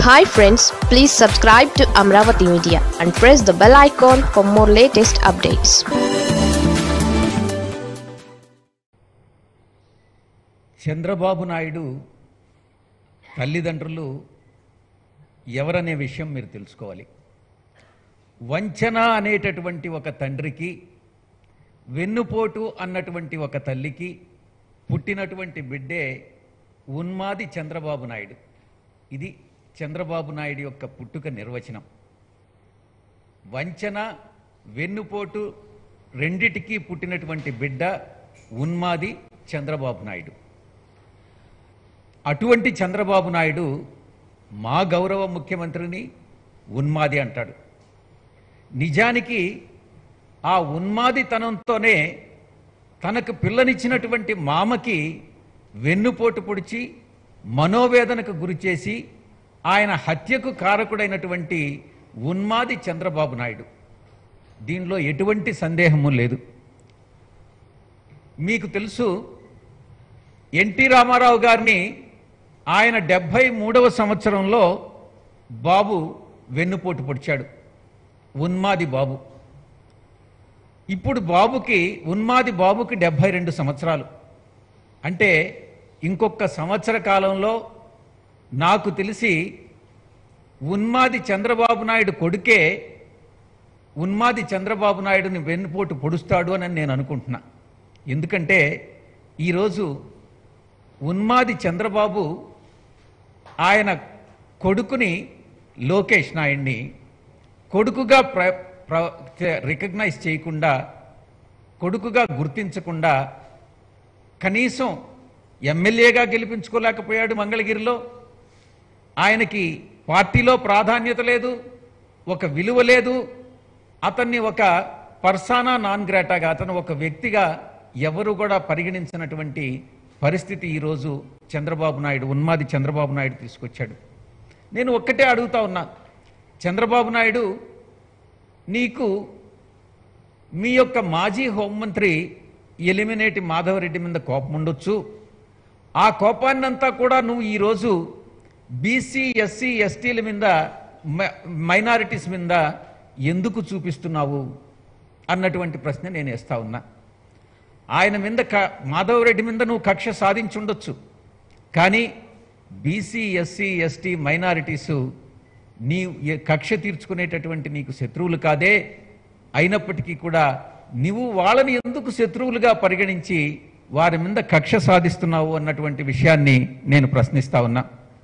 hi friends please subscribe to Amaravati media and press the bell icon for more latest updates Chandrababu Naidu తల్లిదండ్రులు ఎవరనే విషయం మీరు తెలుసుకోవాలి వంచన అనేటటువంటి ఒక తండ్రికి వెన్నుపోటు అన్నటువంటి ఒక తల్లికి పుట్టినటువంటి బిడ్డే ఉన్మాది చంద్రబాబు నాయుడు ఇది చంద్రబాబు నాయుడు యొక్క పుట్టుక నిర్వచనం వంచన వెన్నుపోటు రెండిటికి పుట్టినటువంటి బిడ్డ ఉన్మాది చంద్రబాబు నాయుడు అటువంటి చంద్రబాబు నాయుడు మా గౌరవ ముఖ్యమంత్రిని ఉన్మాది అంటాడు నిజానికి ఆ ఉన్మాదితనంతోనే తనకు పిల్లనిచ్చినటువంటి మామకి వెన్నుపోటు పొడిచి మనోవేదనకు గురిచేసి ఆయన హత్యకు కారకుడైనటువంటి ఉన్మాది చంద్రబాబు నాయుడు దీనిలో ఎటువంటి సందేహము లేదు మీకు తెలుసు ఎన్టీ రామారావు గారిని ఆయన డెబ్భై మూడవ సంవత్సరంలో బాబు వెన్నుపోటు పొడిచాడు ఉన్మాది బాబు ఇప్పుడు బాబుకి ఉన్మాది బాబుకి డెబ్భై రెండు సంవత్సరాలు అంటే ఇంకొక సంవత్సర కాలంలో నాకు తెలిసి ఉన్మాది చంద్రబాబు నాయుడు కొడుకే ఉన్మాది చంద్రబాబు నాయుడుని వెన్నుపోటు పొడుస్తాడు అని నేను అనుకుంటున్నా ఎందుకంటే ఈరోజు ఉన్మాది చంద్రబాబు ఆయన కొడుకుని లోకేష్ నాయుడిని కొడుకుగా ప్ర ప్ర రికగ్నైజ్ చేయకుండా కొడుకుగా గుర్తించకుండా కనీసం ఎమ్మెల్యేగా గెలిపించుకోలేకపోయాడు మంగళగిరిలో ఆయనకి పార్టీలో ప్రాధాన్యత లేదు ఒక విలువ లేదు అతన్ని ఒక పర్సానా నాన్ గ్రాటాగా అతను ఒక వ్యక్తిగా ఎవరు కూడా పరిగణించినటువంటి పరిస్థితి ఈరోజు చంద్రబాబు నాయుడు ఉన్మాది చంద్రబాబు నాయుడు తీసుకొచ్చాడు నేను ఒక్కటే అడుగుతా ఉన్నా చంద్రబాబు నాయుడు నీకు మీ యొక్క మాజీ హోంమంత్రి ఎలిమినేటి మాధవరెడ్డి మీద కోపం ఉండొచ్చు ఆ కోపాన్నంతా కూడా నువ్వు ఈరోజు బీసీ ఎస్సీ ఎస్టీల మీద మ- మైనారిటీస్ మీద ఎందుకు చూపిస్తున్నావు అన్నటువంటి ప్రశ్న నేను వేస్తా ఉన్నా ఆయన మీద క మాధవరెడ్డి మీద నువ్వు కక్ష సాధించుండొచ్చు కానీ బీసీ ఎస్సీ ఎస్టీ మైనారిటీసు నీ ఏ- కక్ష తీర్చుకునేటటువంటి నీకు శత్రువులు కాదే అయినప్పటికీ కూడా నువ్వు వాళ్ళని ఎందుకు శత్రువులుగా పరిగణించి వారి మీద కక్ష సాధిస్తున్నావు అన్నటువంటి విషయాన్ని నేను ప్రశ్నిస్తా ఉన్నా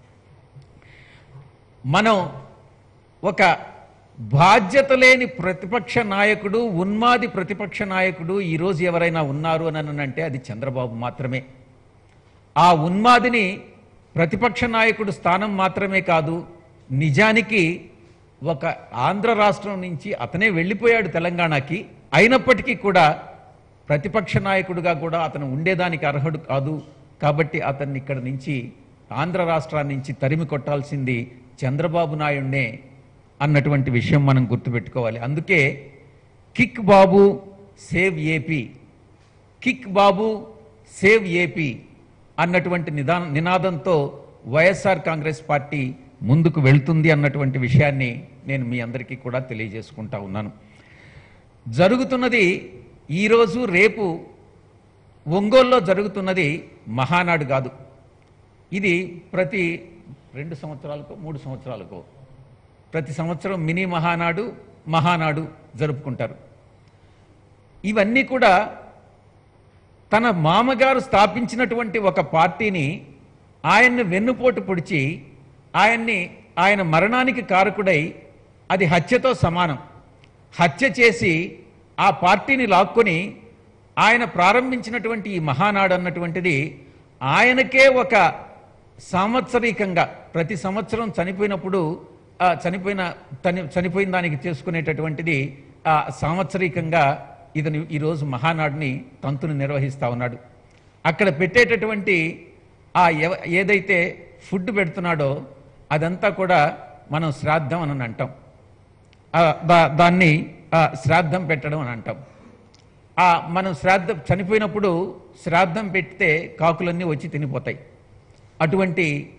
మనం ఒక బాధ్యత లేని ప్రతిపక్ష నాయకుడు ఉన్మాది ప్రతిపక్ష నాయకుడు ఈరోజు ఎవరైనా ఉన్నారు అని అంటే అది చంద్రబాబు మాత్రమే ఆ ఉన్మాదిని ప్రతిపక్ష నాయకుడు స్థానం మాత్రమే కాదు నిజానికి ఒక ఆంధ్ర రాష్ట్రం నుంచి అతనే వెళ్ళిపోయాడు తెలంగాణకి అయినప్పటికీ కూడా ప్రతిపక్ష నాయకుడిగా కూడా అతను ఉండేదానికి అర్హుడు కాదు కాబట్టి అతన్ని ఇక్కడ నుంచి ఆంధ్ర రాష్ట్రాన్ని నుంచి తరిమి కొట్టాల్సింది చంద్రబాబు నాయుడినే అన్నటువంటి విషయం మనం గుర్తుపెట్టుకోవాలి అందుకే kick Babu save AP kick Babu save AP అన్నటువంటి నిదా నినాదంతో వైఎస్ఆర్ కాంగ్రెస్ పార్టీ ముందుకు వెళ్తుంది అన్నటువంటి విషయాన్ని నేను మీ అందరికీ కూడా తెలియజేసుకుంటా ఉన్నాను జరుగుతున్నది ఈరోజు రేపు ఒంగోలులో జరుగుతున్నది మహానాడు కాదు ఇది ప్రతి రెండు సంవత్సరాలకో మూడు సంవత్సరాలకో ప్రతి సంవత్సరం మినీ మహానాడు మహానాడు జరుపుకుంటారు ఇవన్నీ కూడా తన మామగారు స్థాపించినటువంటి ఒక పార్టీని ఆయన్ని వెన్నుపోటు పొడిచి ఆయన్ని ఆయన మరణానికి కారకుడై అది హత్యతో సమానం హత్య చేసి ఆ పార్టీని లాక్కొని ఆయన ప్రారంభించినటువంటి ఈ మహానాడు అన్నటువంటిది ఆయనకే ఒక సాంవత్సరికంగా ప్రతి సంవత్సరం చనిపోయినప్పుడు ఆ చనిపోయిన తని చనిపోయిన దానికి చేసుకునేటటువంటిది ఆ సాంవత్సరికంగా ఇతను ఈరోజు మహానాడుని తంతుని నిర్వహిస్తా ఉన్నాడు అక్కడ పెట్టేటటువంటి ఆ ఎవ- ఏదైతే ఫుడ్ పెడుతున్నాడో అదంతా కూడా మనం శ్రాద్ధం అని అంటాం ఆ దా- దాన్ని ఆ, శ్రాద్ధం పెట్టడం అని అంటాం ఆ మనం శ్రాద్ధం చనిపోయినప్పుడు శ్రాద్ధం పెడితే కాకులన్నీ వచ్చి తినిపోతాయి అటువంటి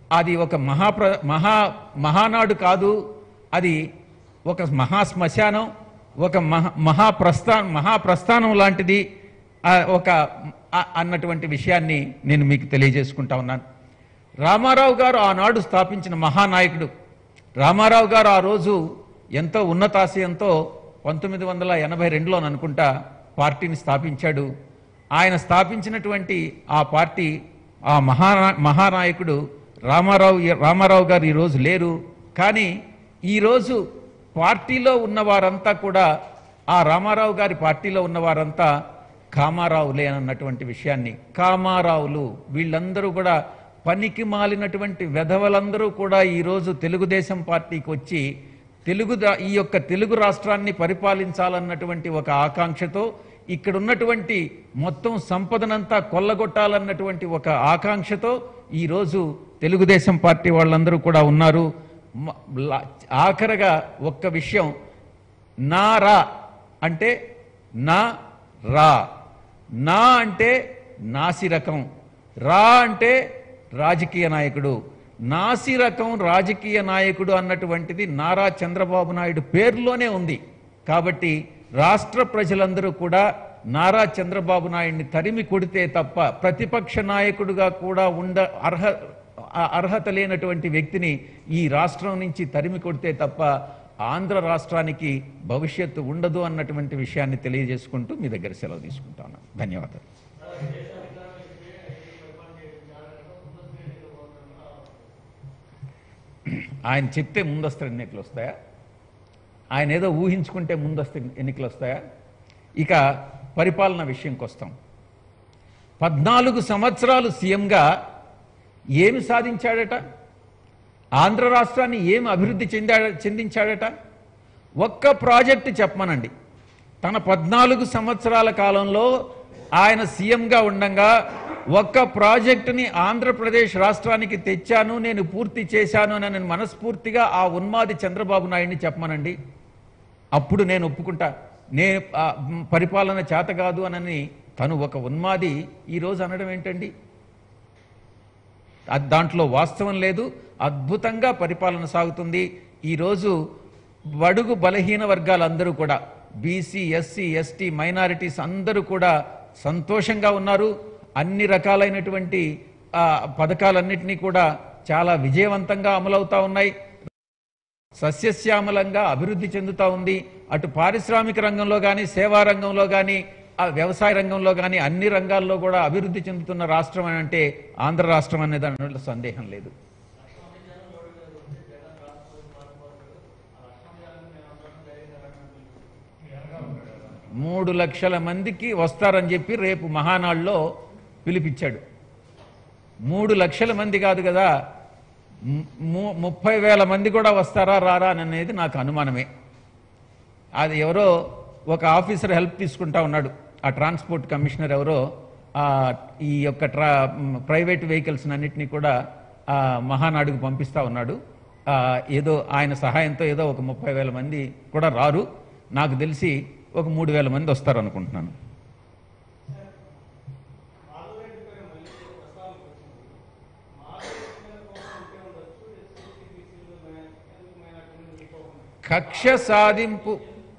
అది ఒక మహాప్ర మహా మహానాడు కాదు అది ఒక మహా శ్మశానం ఒక మహా మహాప్రస్థానం మహాప్రస్థానం లాంటిది ఆ, ఒక ఆ, అన్నటువంటి విషయాన్ని నేను మీకు తెలియజేసుకుంటా ఉన్నాను రామారావు గారు ఆనాడు స్థాపించిన మహానాయకుడు రామారావు గారు ఆ రోజు ఎంతో ఉన్నతాశయంతో పంతొమ్మిది వందల ఎనభై రెండులో అనుకుంటా పార్టీని స్థాపించాడు ఆయన స్థాపించినటువంటి ఆ పార్టీ ఆ మహా మహానాయకుడు రామారావు రామారావు గారు ఈరోజు లేరు కానీ ఈరోజు పార్టీలో ఉన్న వారంతా కూడా ఆ రామారావు గారి పార్టీలో ఉన్న వారంతా కామారావులే అన్నటువంటి విషయాన్ని కామారావులు వీళ్ళందరూ కూడా పనికి మాలినటువంటి వెధవలందరూ కూడా ఈరోజు తెలుగుదేశం పార్టీకి వచ్చి తెలుగు దా- ఈ యొక్క తెలుగు రాష్ట్రాన్ని పరిపాలించాలన్నటువంటి ఒక ఆకాంక్షతో ఇక్కడ ఉన్నటువంటి మొత్తం సంపదనంతా కొల్లగొట్టాలన్నటువంటి ఒక ఆకాంక్షతో ఈరోజు తెలుగుదేశం పార్టీ వాళ్ళందరూ కూడా ఉన్నారు మ- లా- ఆఖరగా ఒక్క విషయం నా రా అంటే నా రా నా అంటే నాసి రకం రా అంటే రాజకీయ నాయకుడు నాసి రకం రాజకీయ నాయకుడు అన్నటువంటిది నారా చంద్రబాబు నాయుడు పేరులోనే ఉంది కాబట్టి రాష్ట్ర ప్రజలందరూ కూడా నారా చంద్రబాబు నాయుడిని తరిమి కొడితే తప్ప ప్రతిపక్ష నాయకుడుగా కూడా ఉండ అర్హ ఆ- అర్హత లేనటువంటి వ్యక్తిని ఈ రాష్ట్రం నుంచి తరిమి కొడితే తప్ప ఆంధ్ర రాష్ట్రానికి భవిష్యత్తు ఉండదు అన్నటువంటి విషయాన్ని తెలియజేసుకుంటూ మీ దగ్గర సెలవు తీసుకుంటాను ధన్యవాదాలు ఆయన చెప్తే ముందస్తు ఎన్నికలు వస్తాయా ఆయన ఏదో ఊహించుకుంటే ముందస్తు ఎన్నికలు వస్తాయా ఇక పరిపాలన విషయంకి వస్తాం పద్నాలుగు సంవత్సరాలు సీఎంగా ఏమి సాధించాడట ఆంధ్ర రాష్ట్రాన్ని ఏం అభివృద్ధి చెందా చెందించాడట ఒక్క ప్రాజెక్టు చెప్పమనండి తన పద్నాలుగు సంవత్సరాల కాలంలో ఆయన సీఎంగా ఉండంగా ఒక్క ప్రాజెక్టుని ఆంధ్రప్రదేశ్ రాష్ట్రానికి తెచ్చాను నేను పూర్తి చేశాను అని నేను మనస్ఫూర్తిగా ఆ ఉన్మాది చంద్రబాబు నాయుడిని చెప్పమనండి అప్పుడు నేను ఒప్పుకుంటా నే ఆ, మ్, పరిపాలన చేత కాదు అనని తను ఒక ఉన్మాది ఈరోజు అనడం ఏంటండి అది దాంట్లో వాస్తవం లేదు అద్భుతంగా పరిపాలన సాగుతుంది ఈరోజు బడుగు బలహీన వర్గాలందరూ కూడా బీసీ ఎస్సీ ఎస్టీ మైనారిటీస్ అందరూ కూడా సంతోషంగా ఉన్నారు అన్ని రకాలైనటువంటి ఆ, పథకాలన్నింటినీ కూడా చాలా విజయవంతంగా అమలవుతా ఉన్నాయి సస్యశ్యామలంగా అభివృద్ధి చెందుతా ఉంది అటు పారిశ్రామిక రంగంలో కానీ సేవా రంగంలో కానీ ఆ వ్యవసాయ రంగంలో కానీ అన్ని రంగాల్లో కూడా అభివృద్ధి చెందుతున్న రాష్ట్రం అని అంటే ఆంధ్ర రాష్ట్రం అనే దానిలో సందేహం లేదు మూడు లక్షల మందికి వస్తారని చెప్పి రేపు మహానాడులో పిలిపించాడు మూడు లక్షల మంది కాదు కదా ము- ము- ముప్పై వేల మంది కూడా వస్తారా రారా అని అనేది నాకు అనుమానమే అది ఎవరో ఒక ఆఫీసర్ హెల్ప్ తీసుకుంటా ఉన్నాడు ఆ ట్రాన్స్పోర్ట్ కమిషనర్ ఎవరో ఆ, ఈ యొక్క ట్రా మ్, ప్రైవేట్ వెహికల్స్ అన్నింటినీ కూడా ఆ, మహానాడుకు పంపిస్తా ఉన్నాడు ఆ, ఏదో ఆయన సహాయంతో ఏదో ఒక ముప్పై వేల మంది కూడా రారు నాకు తెలిసి ఒక మూడు వేల మంది వస్తారు అనుకుంటున్నాను కక్ష సాధింపు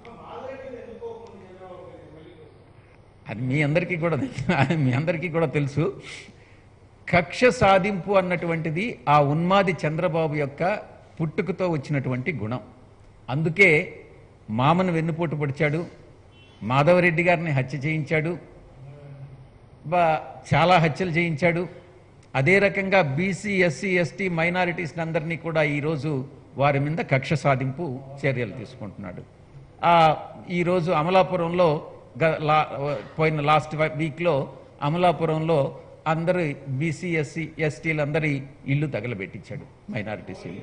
అది మీ అందరికీ కూడా తెలు- మీ అందరికీ కూడా తెలుసు కక్ష సాధింపు అన్నటువంటిది ఆ ఉన్మాది చంద్రబాబు యొక్క పుట్టుకతో వచ్చినటువంటి గుణం అందుకే మామను వెన్నుపోటు పొడిచాడు మాధవరెడ్డి గారిని హత్య చేయించాడు బా చాలా హత్యలు చేయించాడు అదే రకంగా బీసీ ఎస్సీ ఎస్టీ మైనారిటీస్ అందరినీ కూడా ఈరోజు వారి మీద కక్ష సాధింపు చర్యలు తీసుకుంటున్నాడు ఆ, ఈరోజు అమలాపురంలో గ- లా- పోయిన లాస్ట్ వీక్లో అమలాపురంలో అందరు బీసీ ఎస్సీ ఎస్టీలందరి ఇల్లు తగలబెట్టించాడు మైనారిటీస్ ఇల్లు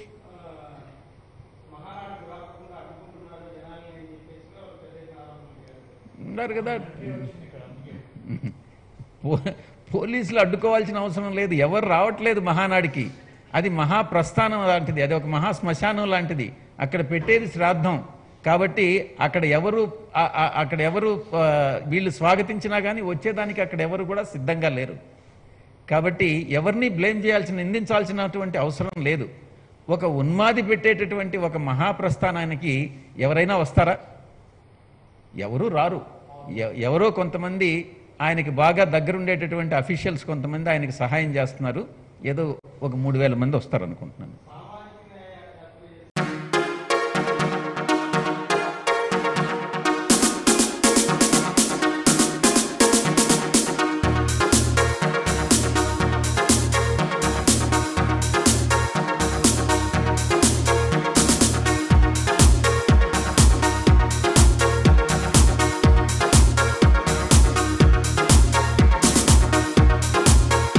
ఉన్నారు కదా పో- పోలీసులు అడ్డుకోవాల్సిన అవసరం లేదు ఎవరు రావట్లేదు మహానాడికి అది మహాప్రస్థానం లాంటిది అది ఒక మహా శ్మశానం లాంటిది అక్కడ పెట్టేది శ్రాద్ధం కాబట్టి అక్కడ ఎవరు ఆ- ఆ- అక్కడ ఎవరు ఆ, వీళ్ళు స్వాగతించినా కానీ వచ్చేదానికి అక్కడ ఎవరు కూడా సిద్ధంగా లేరు కాబట్టి ఎవరిని బ్లేమ్ చేయాల్సిన నిందించాల్సినటువంటి అవసరం లేదు ఒక ఉన్మాది పెట్టేటటువంటి ఒక మహాప్రస్థానానికి ఎవరైనా వస్తారా ఎవరు రారు ఎ- ఎవరో కొంతమంది ఆయనకి బాగా దగ్గరుండేటటువంటి అఫీషియల్స్ కొంతమంది ఆయనకి సహాయం చేస్తున్నారు ఏదో ఒక మూడు వేల మంది వస్తారు అనుకుంటున్నాను